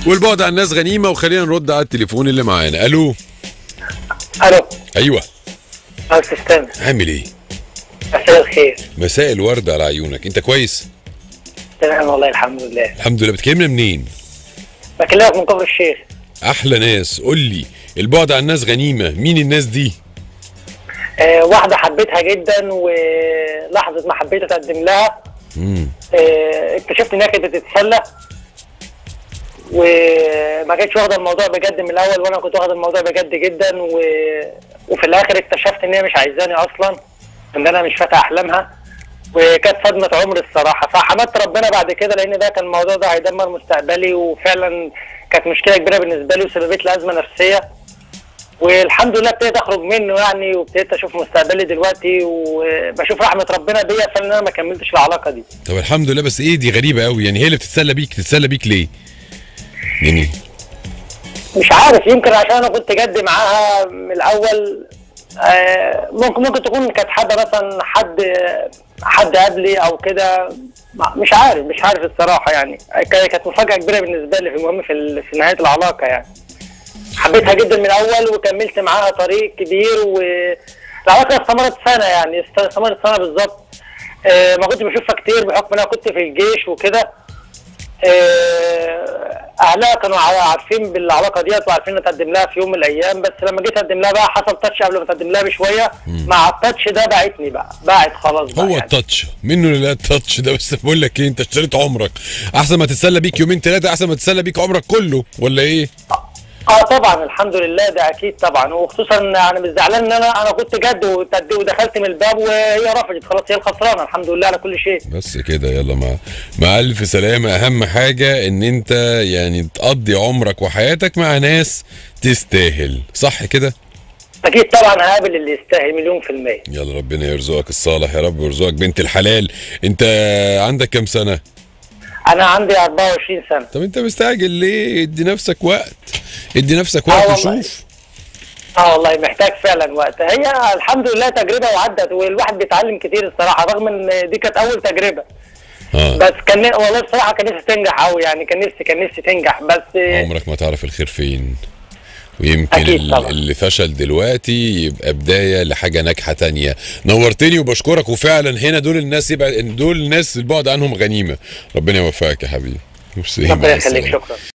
والبعد عن الناس غنيمه وخلينا نرد على التليفون اللي معانا الو الو ايوه استاذ سامي عامل ايه مساء الخير مساء الورد على عيونك انت كويس تمام والله الحمد لله الحمد لله بتكلمنا منين بكلمك من كفر الشيخ احلى ناس قول لي البعد عن الناس غنيمه مين الناس دي آه واحده حبيتها جدا ولحظه ما حبيت اتقدم لها امم آه اكتشفت انها كانت بتتسلى وما كانتش واخده الموضوع بجد من الاول وانا كنت واخد الموضوع بجد جدا و... وفي الاخر اكتشفت ان هي مش عايزاني اصلا ان انا مش فاتح احلامها وكانت صدمه عمري الصراحه فحمدت ربنا بعد كده لان ده كان الموضوع ده هيدمر مستقبلي وفعلا كانت مشكله كبيره بالنسبه لي وسببت لي ازمه نفسيه والحمد لله ابتديت اخرج منه يعني وابتديت اشوف مستقبلي دلوقتي وبشوف رحمه ربنا بيا فان انا ما كملتش العلاقه دي طب الحمد لله بس ايه دي غريبه قوي يعني هي اللي بتتسلى بيك تتسلى بيك ليه يعني مش عارف يمكن عشان انا كنت جد معاها من الاول آه، ممكن ممكن تكون كانت حابه مثلا حد حد قبلي او كده ما- مش عارف مش عارف الصراحه يعني كا- كانت مفاجاه كبيره بالنسبه لي في المهم في ال- في نهايه العلاقه يعني حبيتها جدا من الاول وكملت معاها طريق كبير والعلاقه استمرت سنه يعني است- استمرت سنه بالظبط آه، ما كنتش بشوفها كتير بحكم ان انا كنت في الجيش وكده آه، اهلها كانوا ع- عارفين بالعلاقه ديت وعارفين اتقدم لها في يوم من الايام بس لما جيت اقدم لها بقى حصل تاتش قبل ما اتقدم لها بشويه مع التاتش ده باعتني بقى باعت خلاص بقى هو يعني. التاتش منه لله التاتش ده بس بقول لك ايه انت اشتريت عمرك احسن ما تتسلى بيك يومين ثلاثه احسن ما تتسلى بيك عمرك كله ولا ايه اه طبعا الحمد لله ده اكيد طبعا وخصوصا انا مش زعلان ان انا انا كنت جد وتد- ودخلت من الباب وهي رفضت خلاص هي الخسرانه الحمد لله على كل شيء بس كده يلا مع مع الف سلامه اهم حاجه ان انت يعني تقضي عمرك وحياتك مع ناس تستاهل صح كده اكيد طبعا هقابل اللي يستاهل مليون في الميه يلا ربنا يرزقك الصالح يا رب ويرزقك بنت الحلال انت عندك كام سنه انا عندي 24 سنه طب انت مستعجل ليه ادي نفسك وقت ادي نفسك آه وقت والله. وشوف اه والله محتاج فعلا وقت هي الحمد لله تجربه وعدت والواحد بيتعلم كتير الصراحه رغم ان دي كانت اول تجربه اه بس كان والله الصراحه كان نفسي تنجح قوي يعني كان نفسي كان نفسي تنجح بس عمرك ما تعرف الخير فين ويمكن أكيد ال- طبعا. اللي فشل دلوقتي يبقى بداية لحاجة ناجحة تانية نورتني وبشكرك وفعلا هنا دول الناس يبقى دول الناس البعد عنهم غنيمة ربنا يوفقك يا حبيبي ميرسي، مع ربنا يخليك السلامة. شكرا